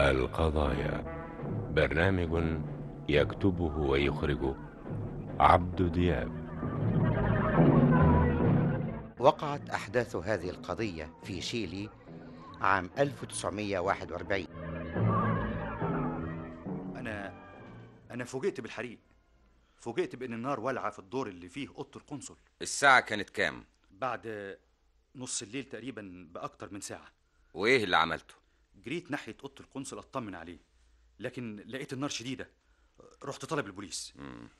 القضايا برنامج يكتبه ويخرجه عبد دياب وقعت أحداث هذه القضية في شيلي عام 1941 انا انا فوجئت بالحريق فوجئت بان النار والعه في الدور اللي فيه اوضه القنصل الساعة كانت كام؟ بعد نص الليل تقريبا باكتر من ساعه وإيه اللي عملته؟ جريت ناحيه اوضه القنصل اطمن عليه لكن لقيت النار شديده رحت طالب البوليس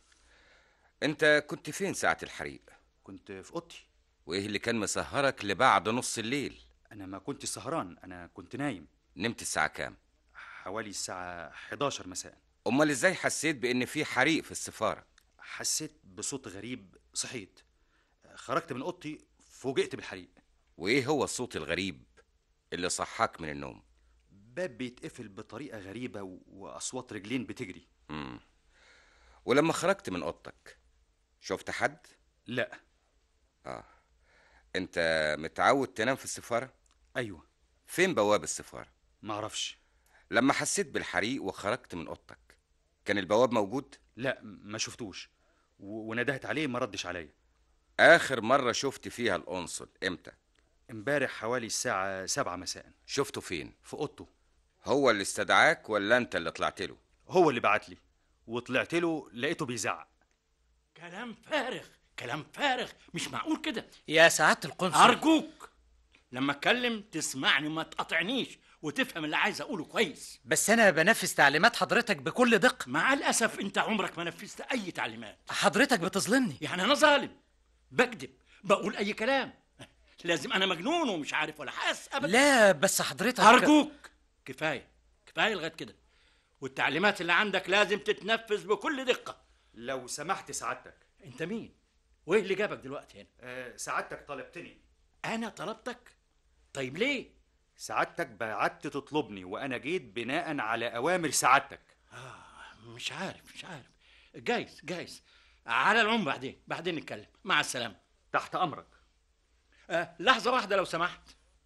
أنت كنت فين ساعة الحريق؟ كنت في اوضتي وإيه اللي كان مسهرك لبعد نص الليل؟ انا ما كنت سهران انا كنت نايم نمت الساعة كام؟ حوالي الساعه 11 مساء أمال إزاي حسيت بإن في حريق في السفارة؟ حسيت بصوت غريب صحيت خرجت من اوضتي فوجئت بالحريق وإيه هو الصوت الغريب اللي صحاك من النوم؟ باب بيتقفل بطريقه غريبه و- واصوات رجلين بتجري مم. ولما خرجت من أوضتك شفت حد؟ لا آه أنت متعود تنام في السفارة؟ ايوه فين بواب السفارة؟ معرفش لما حسيت بالحريق وخرجت من أوضتك كان البواب موجود؟ لا ما شفتوش و- وندهت عليه ما ردش عليا آخر مرة شفت فيها القنصل إمتى؟ امبارح حوالي الساعة سبعة مساء شفته فين؟ في اوضته هو اللي استدعاك ولا أنت اللي طلعت له؟ هو اللي بعت لي وطلعت له لقيته بيزعق كلام فارغ كلام فارغ مش معقول كده يا سعادة القنصل أرجوك لما أتكلم تسمعني وما تقاطعنيش وتفهم اللي عايز أقوله كويس بس أنا بنفذ تعليمات حضرتك بكل دقة مع الأسف أنت عمرك ما نفذت أي تعليمات حضرتك بتظلمني يعني أنا ظالم بكذب بقول أي كلام لازم أنا مجنون ومش عارف ولا حاسس أبدا لا بس حضرتك أرجوك كفاية كفاية لغاية كده والتعليمات اللي عندك لازم تتنفذ بكل دقة لو سمحت سعادتك أنت مين؟ وإيه اللي جابك دلوقتي هنا؟ أه سعادتك طلبتني أنا طلبتك؟ طيب ليه؟ سعادتك بعت تطلبني وانا جيت بناء على اوامر سعادتك مش عارف مش عارف جايز جايز على العموم بعدين بعدين نتكلم مع السلامة تحت امرك آه لحظة واحدة لو سمحت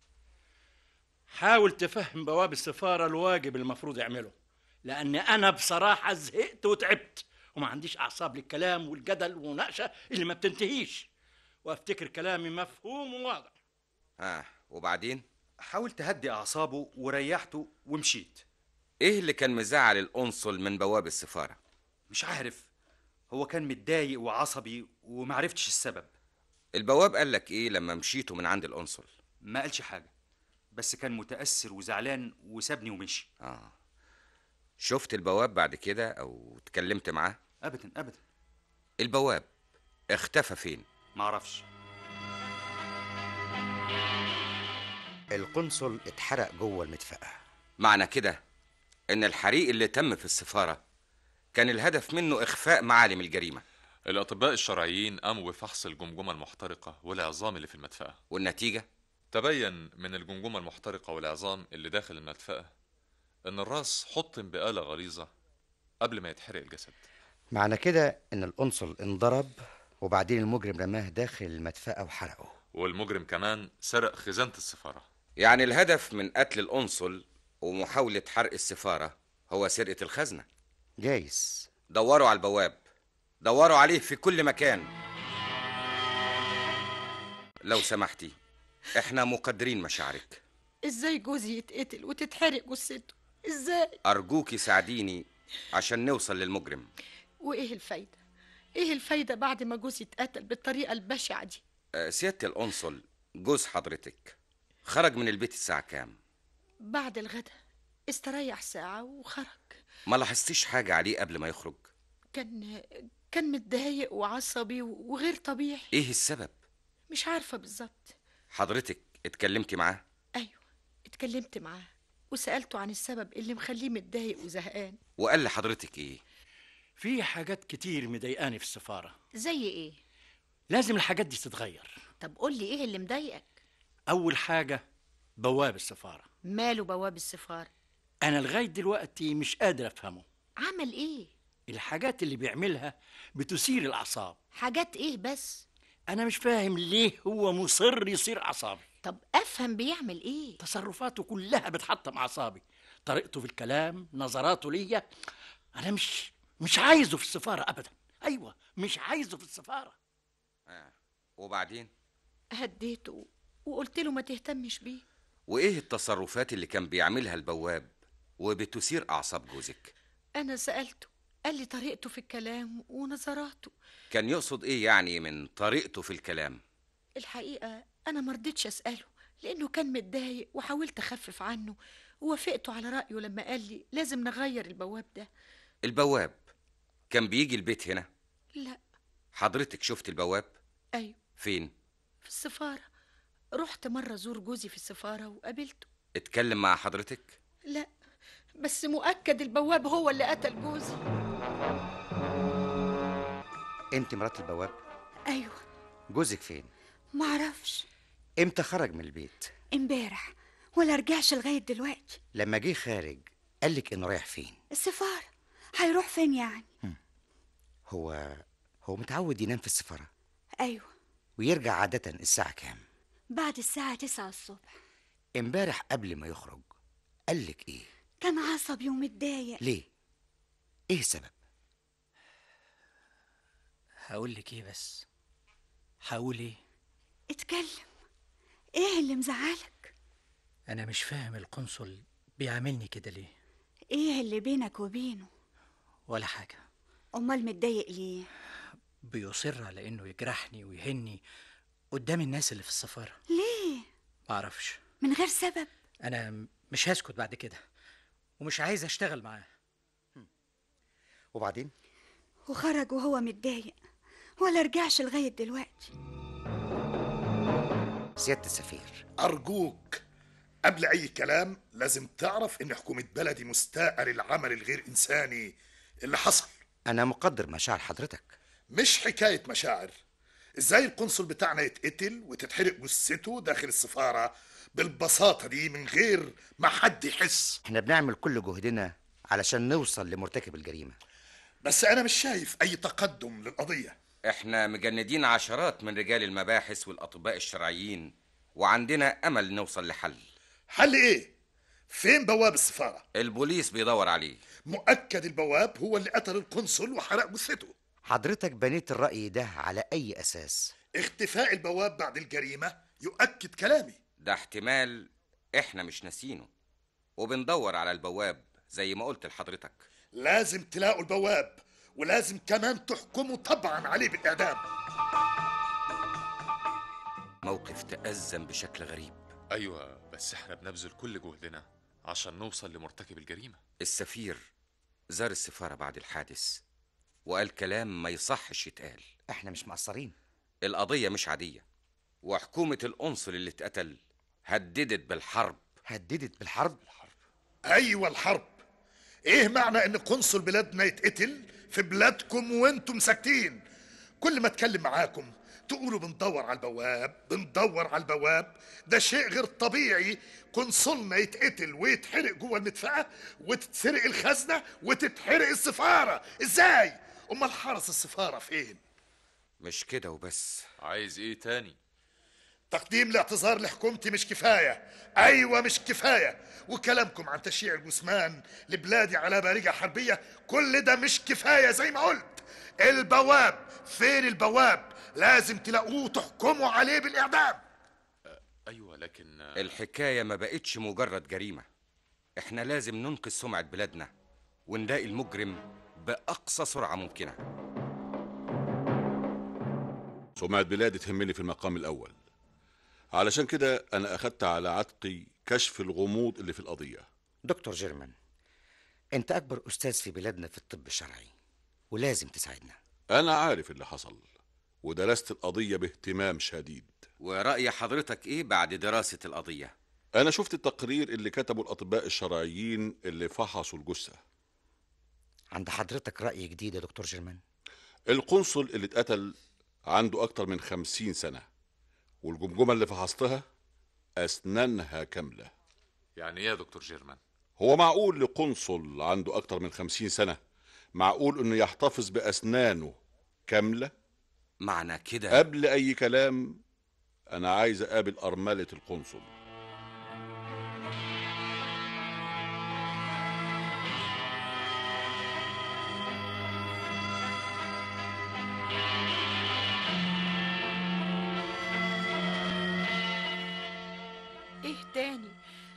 حاول تفهم بواب السفارة الواجب المفروض يعمله لأن أنا بصراحة زهقت وتعبت وما عنديش أعصاب للكلام والجدل والمناقشة اللي ما بتنتهيش وأفتكر كلامي مفهوم وواضح آه وبعدين؟ حاولت اهدي اعصابه وريحته ومشيت إيه اللي كان مزعل القنصل من بواب السفارة؟ مش عارف هو كان متضايق وعصبي ومعرفتش السبب البواب قال لك إيه لما مشيتوا من عند القنصل؟ ما قالش حاجة بس كان متأثر وزعلان وسابني ومشي آه شفت البواب بعد كده أو اتكلمت معاه؟ ابدا ابدا البواب اختفى فين؟ معرفش القنصل اتحرق جوه المدفأة معنى كده إن الحريق اللي تم في السفارة كان الهدف منه إخفاء معالم الجريمة الأطباء الشرعيين قاموا بفحص الجمجمة المحترقة والعظام اللي في المدفأة والنتيجة تبين من الجمجمة المحترقة والعظام اللي داخل المدفأة إن الراس حطم بآلة غليظة قبل ما يتحرق الجسد معنى كده ان القنصل انضرب وبعدين المجرم رماه داخل المدفأة وحرقه والمجرم كمان سرق خزانة السفارة يعني الهدف من قتل القنصل ومحاولة حرق السفارة هو سرقة الخزنة جايز دوروا على البواب دوروا عليه في كل مكان لو سمحتي احنا مقدرين مشاعرك ازاي جوزي يتقتل وتتحرق جثته ازاي أرجوكي ساعديني عشان نوصل للمجرم وايه الفايده ايه الفايده بعد ما جوزي اتقتل بالطريقه البشعه دي آه، سيادة القنصل جوز حضرتك خرج من البيت الساعة كام بعد الغدا استريح ساعه وخرج ما لاحظتيش حاجة عليه قبل ما يخرج كان كان متضايق وعصبي وغير طبيعي ايه السبب مش عارفه بالظبط حضرتك اتكلمتي معاه ايوه اتكلمت معاه وسالته عن السبب اللي مخليه متضايق وزهقان وقال لحضرتك ايه في حاجات كتير مضايقاني في السفارة زي ايه لازم الحاجات دي تتغير طب قول لي ايه اللي مضايقك أول حاجة بواب السفارة ماله بواب السفاره أنا لغاية دلوقتي مش قادر أفهمه عمل ايه الحاجات اللي بيعملها بتثير الأعصاب حاجات ايه بس أنا مش فاهم ليه هو مصر يصير أعصابي طب افهم بيعمل ايه تصرفاته كلها بتحطم أعصابي طريقته في الكلام نظراته ليا انا مش مش عايزه في السفاره ابدا ايوه مش عايزه في السفاره وبعدين هديته وقلت له ما تهتمش بيه وايه التصرفات اللي كان بيعملها البواب وبتثير اعصاب جوزك انا سالته قال لي طريقته في الكلام ونظراته كان يقصد ايه يعني من طريقته في الكلام الحقيقه انا ما رضيتش اساله لانه كان متضايق وحاولت اخفف عنه ووافقته على رايه لما قال لي لازم نغير البواب ده البواب كان بيجي البيت هنا لا حضرتك شفت البواب ايوه فين في السفاره رحت مره زور جوزي في السفاره وقابلته اتكلم مع حضرتك لا بس مؤكد البواب هو اللي قتل جوزي انت مرات البواب ايوه جوزك فين معرفش امتى خرج من البيت امبارح ولا رجعش لغايه دلوقتي لما جه خارج قالك انه رايح فين السفاره هيروح فين يعني هو هو متعود ينام في السفاره ايوه ويرجع عاده الساعه كام بعد الساعه تسعة الصبح امبارح قبل ما يخرج قالك ايه كان عصبي ومتضايق ليه ايه السبب هقول لك ايه بس هقول ايه اتكلم ايه اللي مزعلك انا مش فاهم القنصل بيعاملني كده ليه ايه اللي بينك وبينه ولا حاجه امال متضايق ليه بيصر على انه يجرحني ويهني قدام الناس اللي في السفاره ليه معرفش من غير سبب انا م- مش هسكت بعد كده ومش عايز اشتغل معاه وبعدين وخرج وهو متضايق ولا رجعش لغايه دلوقتي سياده السفير أرجوك قبل أي كلام لازم تعرف إن حكومة بلدي مستاءة للعمل الغير إنساني اللي حصل انا مقدر مشاعر حضرتك مش حكاية مشاعر إزاي القنصل بتاعنا يتقتل وتتحرق جثته داخل السفارة بالبساطة دي من غير ما حد يحس احنا بنعمل كل جهدنا علشان نوصل لمرتكب الجريمه بس أنا مش شايف أي تقدم للقضية احنا مجندين عشرات من رجال المباحث والاطباء الشرعيين وعندنا امل نوصل لحل حل إيه؟ فين بواب السفارة؟ البوليس بيدور عليه مؤكد البواب هو اللي قتل القنصل وحرق جثته حضرتك بنيت الراي ده على اي اساس اختفاء البواب بعد الجريمة يؤكد كلامي ده احتمال احنا مش ناسينه وبندور على البواب زي ما قلت لحضرتك لازم تلاقوا البواب ولازم كمان تحكموا طبعا عليه بالإعدام موقف تأزم بشكل غريب ايوه بس احنا بنبذل كل جهدنا عشان نوصل لمرتكب الجريمه السفير زار السفارة بعد الحادث وقال كلام ما يصحش يتقال احنا مش مقصرين القضية مش عادية وحكومة القنصل اللي اتقتل هددت بالحرب هددت بالحرب أيوة الحرب إيه معنى إن قنصل بلادنا يتقتل في بلادكم وانتم ساكتين كل ما اتكلم معاكم تقولوا بندور على البواب بندور على البواب ده شيء غير طبيعي قنصلنا يتقتل ويتحرق جوه المدفأة وتتسرق الخزنة وتتحرق السفارة ازاي امال حرس السفارة فين مش كده وبس عايز ايه تاني تقديم الاعتذار لحكومتي مش كفاية أيوة مش كفاية وكلامكم عن تشييع الجثمان لبلادي على بارجة حربية كل ده مش كفاية زي ما قلت البواب فين البواب لازم تلاقوه تحكموا عليه بالإعدام ايوه لكن الحكاية ما بقتش مجرد جريمة احنا لازم ننقذ سمعة بلادنا ونلاقي المجرم بأقصى سرعة ممكنة سمعة بلادي تهمني في المقام الأول علشان كده أنا أخدت على عاتقي كشف الغموض اللي في القضية دكتور جيرمان انت اكبر استاذ في بلادنا في الطب الشرعي ولازم تساعدنا أنا عارف اللي حصل ودرست القضية باهتمام شديد ورأي حضرتك ايه بعد دراسة القضية أنا شفت التقرير اللي كتبه الأطباء الشرعيين اللي فحصوا الجثة عند حضرتك راي جديد يا دكتور جيرمان القنصل اللي اتقتل عنده أكتر من خمسين سنة والجمجمة اللي فحصتها أسنانها كاملة يعني ايه يا دكتور جيرمان هو معقول لقنصل عنده أكتر من خمسين سنة معقول إنه يحتفظ بأسنانه كاملة معنى كده قبل أي كلام أنا عايز أقابل أرملة القنصل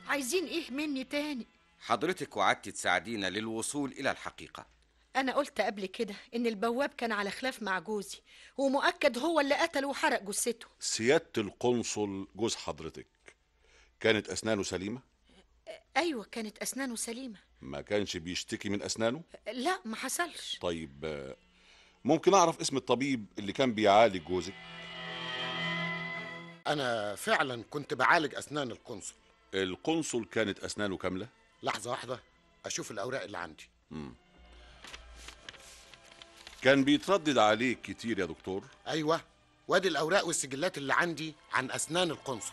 عايزين ايه مني تاني حضرتك وعدتي تساعدينا للوصول إلى الحقيقة انا قلت قبل كده ان البواب كان على خلاف مع جوزي ومؤكد هو اللي قتل وحرق جثته سيادة القنصل جوز حضرتك كانت أسنانه سليمة ايوه كانت اسنانه سليمه ما كانش بيشتكي من أسنانه لا ما حصلش طيب آه، ممكن أعرف اسم الطبيب اللي كان بيعالج جوزك أنا فعلا كنت بعالج أسنان القنصل القنصل كانت أسنانه كاملة لحظة واحدة أشوف الأوراق اللي عندي مم. كان بيتردد عليك كتير يا دكتور أيوة وادي الأوراق والسجلات اللي عندي عن أسنان القنصل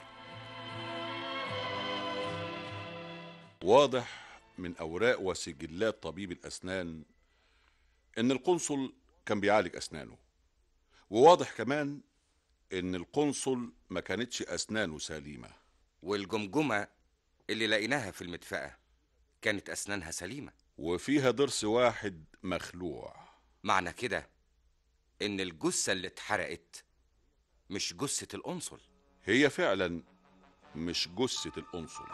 واضح من أوراق وسجلات طبيب الأسنان إن القنصل كان بيعالج أسنانه وواضح كمان إن القنصل ما كانتش أسنانه سليمة والجمجمة اللي لقيناها في المدفأة كانت أسنانها سليمة وفيها ضرس واحد مخلوع معنى كده إن الجثة اللي اتحرقت مش جثة القنصل هي فعلا مش جثة القنصل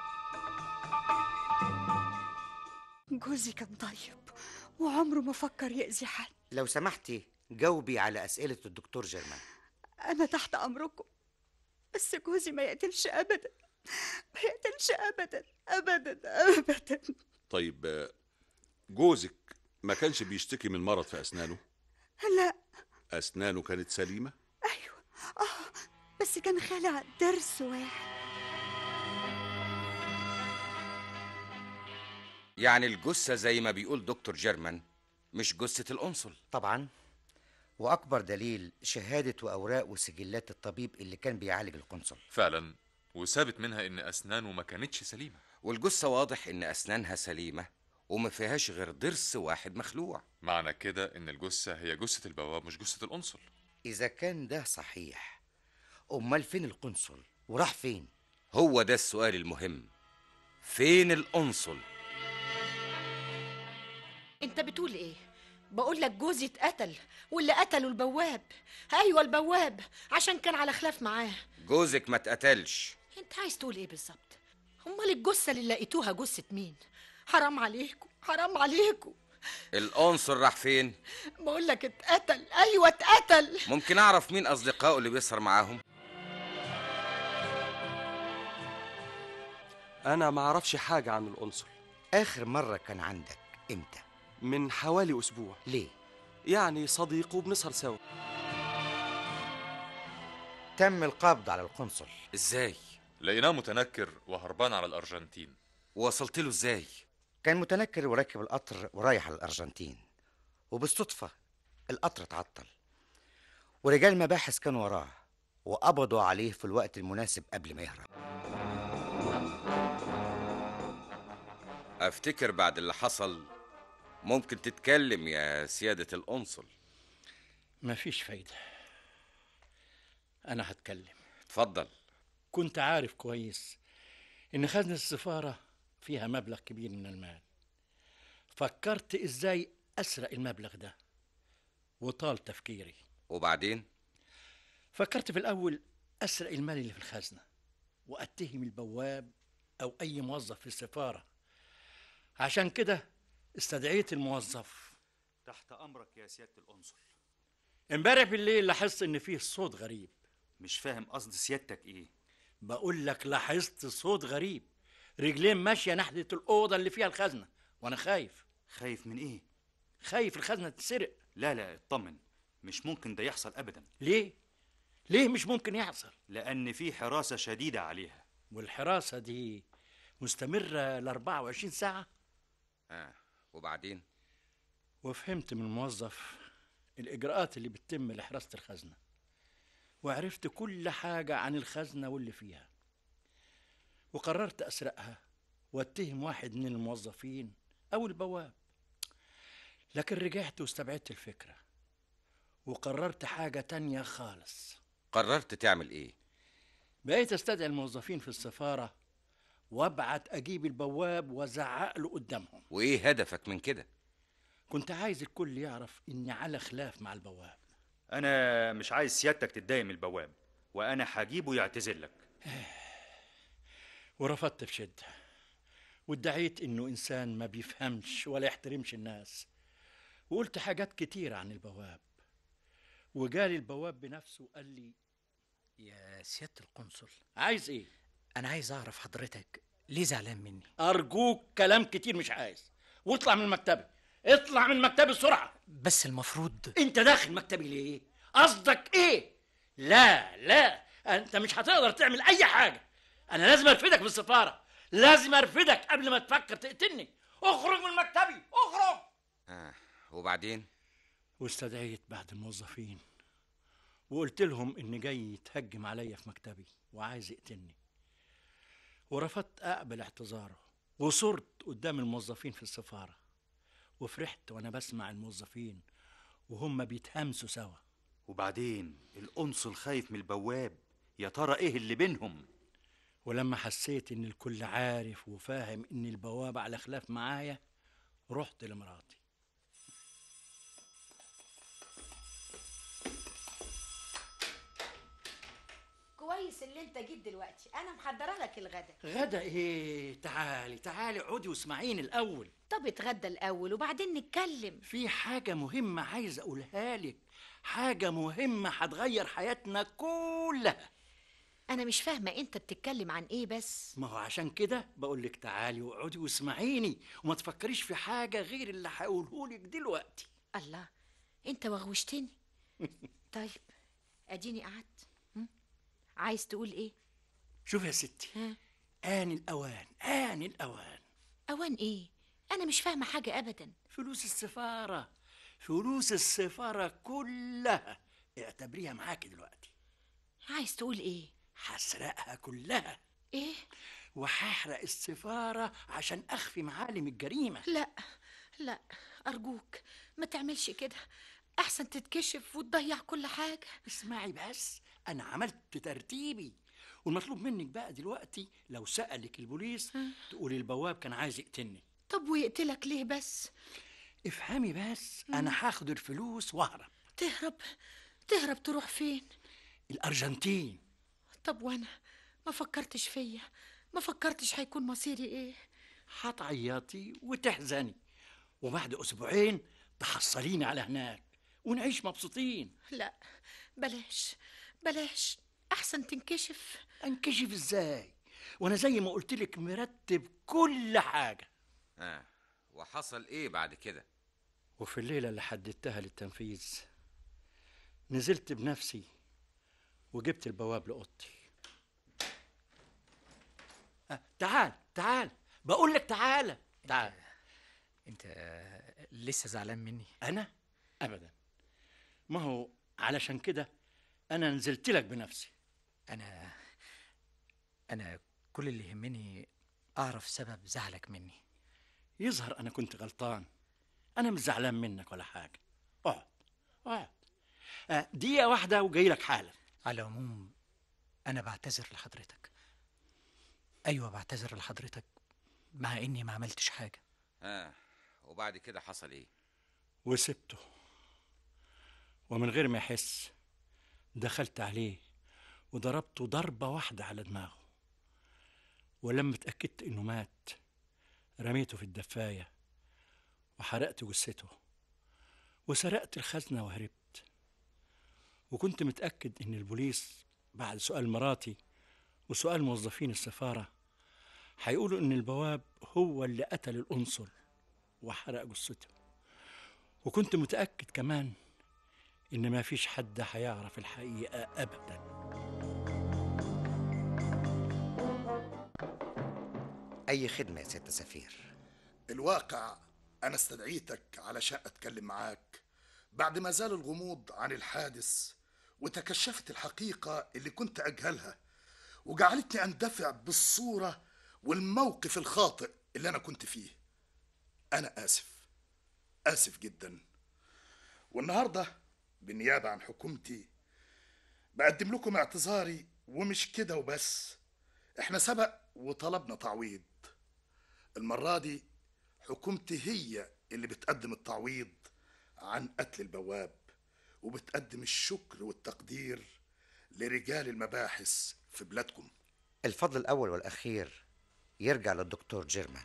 جوزي كان طيب وعمره ما فكر يأذي حد لو سمحتي جاوبي على أسئلة الدكتور جيرمان أنا تحت أمركم بس جوزي ما يقتلش أبدا ما يقتلش أبدا أبدا أبدا طيب آه، جوزك ما كانش بيشتكي من مرض في أسنانه لا أسنانه كانت سليمة آه بس كان خالع ضرس واحد يعني الجثة زي ما بيقول دكتور جيرمان مش جثة القنصل طبعا وأكبر دليل شهادة وأوراق وسجلات الطبيب اللي كان بيعالج القنصل فعلا وثابت منها ان اسنانه ما كانتش سليمه والجثة واضح إن أسنانها سليمة وما فيهاش غير ضرس واحد مخلوع معنى كده ان الجثه هي جثه البواب مش جثه القنصل إذا كان ده صحيح أمال فين القنصل وراح فين هو ده السؤال المهم فين القنصل انت بتقول ايه بقول لك جوزي اتقتل واللي قتله البواب ايوه البواب عشان كان على خلاف معاه جوزك ما اتقتلش انت عايز تقول ايه بالظبط امال الجثه اللي لقيتوها جثه مين حرام عليكم حرام عليكم القنصل راح فين بقول لك اتقتل ايوه اتقتل ممكن أعرف مين أصدقائه اللي بيسهر معاهم أنا ما أعرفش حاجة عن القنصل آخر مرة كان عندك إمتى؟ من حوالي أسبوع ليه؟ يعني صديق وبنسهر سوا تم القبض على القنصل ازاي لقيناه متنكر وهربان على الارجنتين وصلت له ازاي كان متنكر وراكب القطر ورايح على الأرجنتين وبالصدفة القطر اتعطل ورجال مباحث كانوا وراه وقبضوا عليه في الوقت المناسب قبل ما يهرب افتكر بعد اللي حصل ممكن تتكلم يا سيادة القنصل مفيش فايدة أنا هتكلم اتفضل كنت عارف كويس إن خزنة السفارة فيها مبلغ كبير من المال فكرت إزاي أسرق المبلغ ده وطال تفكيري وبعدين فكرت في الأول أسرق المال اللي في الخزنة وأتهم البواب أو أي موظف في السفارة عشان كده استدعيت الموظف تحت امرك يا سياده القنصل امبارح بالليل لاحظت إن فيه صوت غريب مش فاهم قصد سيادتك ايه بقول لك لاحظت صوت غريب رجلين ماشية ناحية الأوضة اللي فيها الخزنة وأنا خايف خايف من ايه خايف الخزنة تتسرق لا لا اطمن مش ممكن ده يحصل ابدا ليه؟ ليه مش ممكن يحصل؟ لان في حراسه شديده عليها والحراسة دي مستمرة ل 24 ساعة آه. وبعدين وفهمت من الموظف الإجراءات اللي بتتم لحراسة الخزنة وعرفت كل حاجة عن الخزنة واللي فيها وقررت أسرقها واتهم واحد من الموظفين أو البواب لكن رجعت واستبعدت الفكرة وقررت حاجة تانية خالص قررت تعمل ايه بقيت استدعي الموظفين في السفارة وابعت اجيب البواب وازعق له قدامهم وايه هدفك من كده كنت عايز الكل يعرف اني على خلاف مع البواب انا مش عايز سيادتك تتضايق من البواب وانا هجيبه يعتذر لك ورفضت بشدة وادعيت انه انسان ما بيفهمش ولا يحترمش الناس وقلت حاجات كتيرة عن البواب وجالي البواب بنفسه قال لي يا سيادة القنصل عايز ايه أنا عايز أعرف حضرتك ليه زعلان مني ارجوك كلام كتير مش عايز واطلع من مكتبي اطلع من مكتبي بسرعة بس المفروض انت داخل مكتبي ليه قصدك ايه لا لا انت مش هتقدر تعمل اي حاجة انا لازم ارفدك في السفارة لازم ارفدك قبل ما تفكر تقتلني اخرج من مكتبي اخرج آه. وبعدين واستدعيت بعض الموظفين وقلت لهم اني جاي يتهجم عليا في مكتبي وعايز يقتلني ورفضت اقبل اعتذاره وصرت قدام الموظفين في السفاره وفرحت وانا بسمع الموظفين وهم بيتهمسوا سوا وبعدين القنصل خايف من البواب يا ترى ايه اللي بينهم ولما حسيت ان الكل عارف وفاهم ان البوابه على خلاف معايا رحت لمراتي كويس اللي انت جيت دلوقتي انا محضره لك الغدا غدا ايه تعالي تعالي اقعدي واسمعيني الاول طب اتغدى الاول وبعدين نتكلم في حاجة مهمة عايز أقولها لك حاجة مهمة هتغير حياتنا كلها انا مش فاهمه انت بتتكلم عن ايه بس ما هو عشان كده بقول لك تعالي واقعدي واسمعيني وما تفكريش في حاجة غير اللي هقوله لك دلوقتي الله انت وغوشتني طيب اديني قعدت م? عايز تقول ايه شوف يا ستي آن الأوان آن الأوان اوان ايه انا مش فاهمه حاجه ابدا فلوس السفارة فلوس السفارة كلها اعتبريها معاكي دلوقتي عايز تقول ايه هسرقها كلها ايه وهحرق السفارة عشان أخفي معالم الجريمة لا لا ارجوك ما تعملش كده احسن تتكشف وتضيع كل حاجه اسمعي بس أنا عملت ترتيبي والمطلوب منك بقى دلوقتي لو سألك البوليس تقولي البواب كان عايز يقتلني طب ويقتلك ليه بس افهمي بس أنا هاخد الفلوس وأهرب تهرب تهرب تروح فين الأرجنتين طب وانا ما فكرتش فيا ما فكرتش هيكون مصيري ايه هتعيطي وتحزني وبعد أسبوعين تحصليني على هناك ونعيش مبسوطين لا بلاش بلاش احسن تنكشف انكشف ازاي وانا زي ما قلت لك مرتب كل حاجه آه. وحصل ايه بعد كده وفي الليله اللي حددتها للتنفيذ نزلت بنفسي وجبت البواب لاوضتي آه، تعال تعال بقول لك تعال تعال انت لسه زعلان مني انا ابدا ما هو علشان كده انا نزلت لك بنفسي انا انا كل اللي يهمني اعرف سبب زعلك مني يظهر انا كنت غلطان انا مش زعلان منك ولا حاجه اقعد اقعد آه، دقيقه واحده وجاي لك حالا على العموم انا بعتذر لحضرتك ايوه بعتذر لحضرتك مع اني ما عملتش حاجه آه. وبعد كده حصل ايه وسبته ومن غير ما يحس دخلت عليه وضربته ضربة واحدة على دماغه ولما اتأكدت إنه مات رميته في الدفاية وحرقت جثته وسرقت الخزنة وهربت وكنت متأكد إن البوليس بعد سؤال مراتي وسؤال موظفين السفارة هيقولوا إن البواب هو اللي قتل القنصل وحرق جثته وكنت متأكد كمان إن ما فيش حد هيعرف الحقيقة أبدا أي خدمة يا ست سفير الواقع أنا استدعيتك علشان أتكلم معاك بعد ما زال الغموض عن الحادث وتكشفت الحقيقة اللي كنت أجهلها وجعلتني أندفع بالصورة والموقف الخاطئ اللي أنا كنت فيه أنا آسف آسف جدا والنهاردة بالنيابة عن حكومتي بقدم لكم اعتذاري ومش كده وبس احنا سبق وطلبنا تعويض المرة دي حكومتي هي اللي بتقدم التعويض عن قتل البواب وبتقدم الشكر والتقدير لرجال المباحث في بلادكم الفضل الأول والأخير يرجع للدكتور جيرمان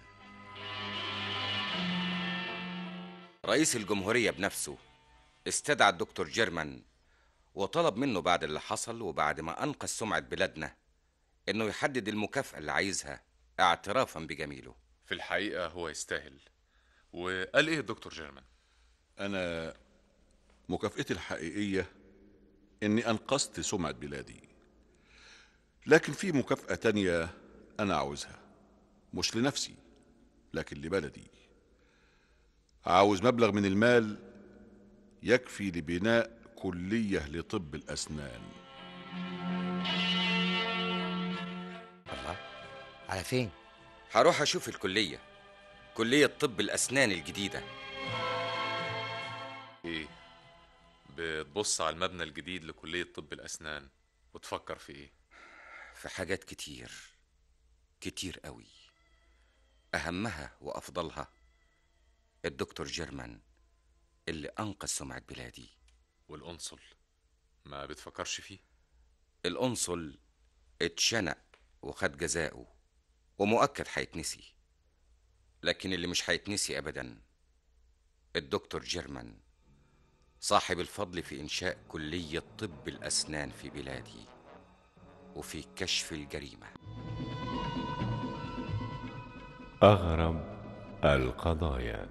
رئيس الجمهورية بنفسه استدعى الدكتور جيرمان وطلب منه بعد اللي حصل وبعد ما أنقذ سمعة بلادنا إنه يحدد المكافأة اللي عايزها اعترافا بجميله في الحقيقة هو يستاهل وقال ايه الدكتور جيرمان انا مكافئتي الحقيقيه اني انقذت سمعه بلادي لكن في مكافاه تانية انا عاوزها مش لنفسي لكن لبلدي عاوز مبلغ من المال يكفي لبناء كليه لطب الاسنان الله على فين هروح أشوف الكلية كلية طب الأسنان الجديدة ايه بتبص على المبنى الجديد لكلية طب الأسنان وتفكر في ايه في حاجات كتير كتير قوي أهمها وأفضلها الدكتور جيرمان اللي أنقذ سمعة بلادي والقنصل ما بتفكرش فيه القنصل اتشنق وخد جزاؤه ومؤكد هيتنسي لكن اللي مش هيتنسي أبدا الدكتور جيرمان صاحب الفضل في إنشاء كلية طب الأسنان في بلادي وفي كشف الجريمة أغرب القضايا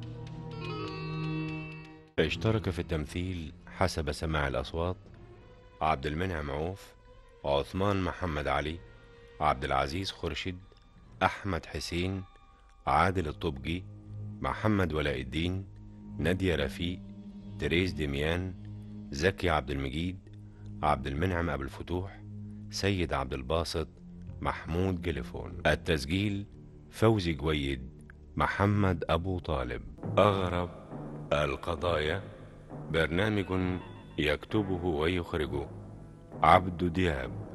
اشترك في التمثيل حسب سماع الأصوات عبد المنعم عوف عثمان محمد علي عبد العزيز خرشد أحمد حسين عادل الطبجي محمد ولاء الدين نادية رفيق تريز دميان زكي عبد المجيد عبد المنعم أبو الفتوح سيد عبد الباسط محمود جليفون التسجيل فوزي جويد محمد أبو طالب أغرب القضايا برنامج يكتبه ويخرجه عبد دياب